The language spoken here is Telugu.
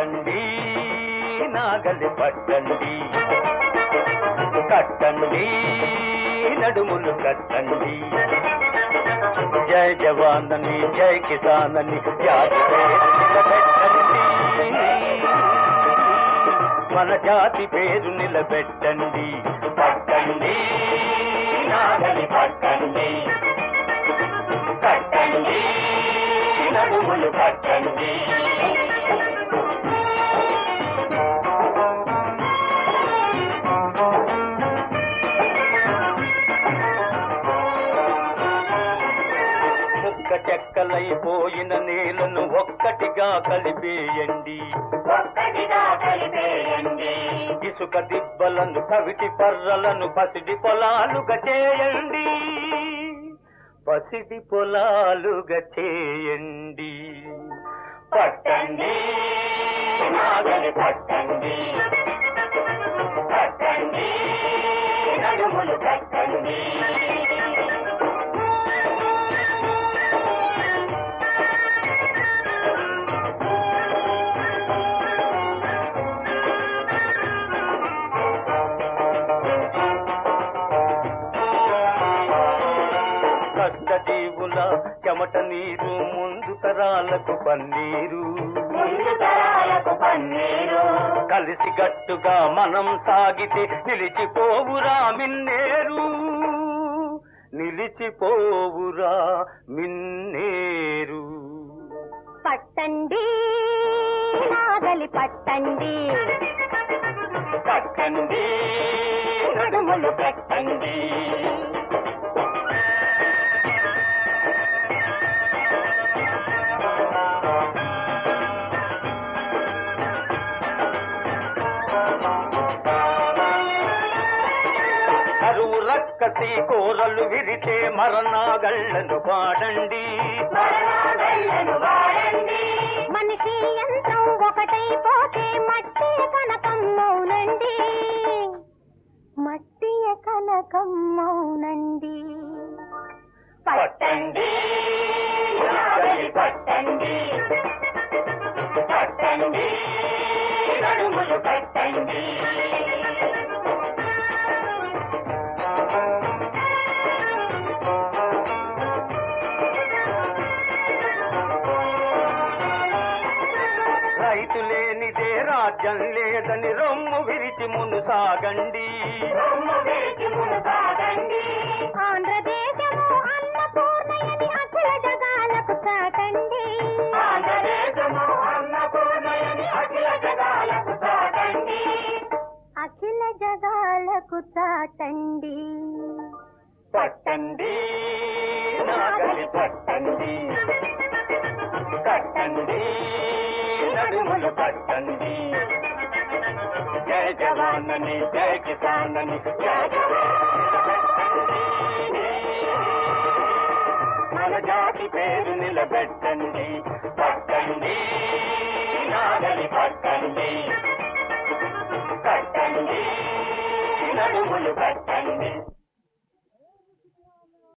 పట్టండి నాగలి పట్టండి కట్టండి నడుములు కట్టండి జై జవానని జై కిసానని జాతి పేరు నిలబెట్టండి మన జాతి పేరు నిలబెట్టండి పట్టండి నాగలి పట్టండి కట్టండి నడుములు కట్టండి ముక్క చెక్కలైపోయిన నేలను ఒక్కటిగా కలిపేయండి ఒక్కటిగా కలిపేయండి ఇసుక దిబ్బలను కవిటి పర్రలను పసిడి పొలాలుగా చేయండి పసిడి పొలాలుగా చేయండి పట్టండి నాగలి పట్టండి కట్టండి నడుములు కట్టండి కష్టజీవుల చెమట నీరు ముందు తరాలకు పన్నీరు ముందు తరాలకు పన్నీరు కలిసి గట్టుగా మనం సాగితే నిలిచిపోవురా మిన్నేరు నిలిచిపోవురా మిన్నేరు పట్టండి నాగలి పట్టండి కట్టండి నడుములు కట్టండి కరువు రక్కసి కోరలు విరితే మరణాగళ్ళను పాడండి మరణాలను వాడండి మనిషి యంత్రం ఒకటైపోతే మట్టి కనకం మౌనండి మట్టి కనకం మౌనండి పట్టండి నాగలి పట్టండి కట్టండి నడుములు కట్టండి రైతు లేనిదే రాజ్యం లేదని రొమ్ము విరిచి మును సాగండి రొమ్ము విరిచి మునుసాగండి ఆంధ్రదేశము అన్నపూర్ణయని అఖిల జగాలకు చాటండి ఆంధ్రదేశము అన్నపూర్ణయని అఖిల జగాలకు చాటండి అఖిల జగాలకు చాటండి పట్టండి నాగలి పట్టండి కట్టండి నడుములు పట్టండి జయ జవానని జయ కిసానని జయ జవానని మన జాతి పేరు నిలబెట్టండి పట్టండి నాగలి పట్టండి కట్టండి నడుములు కట్టండి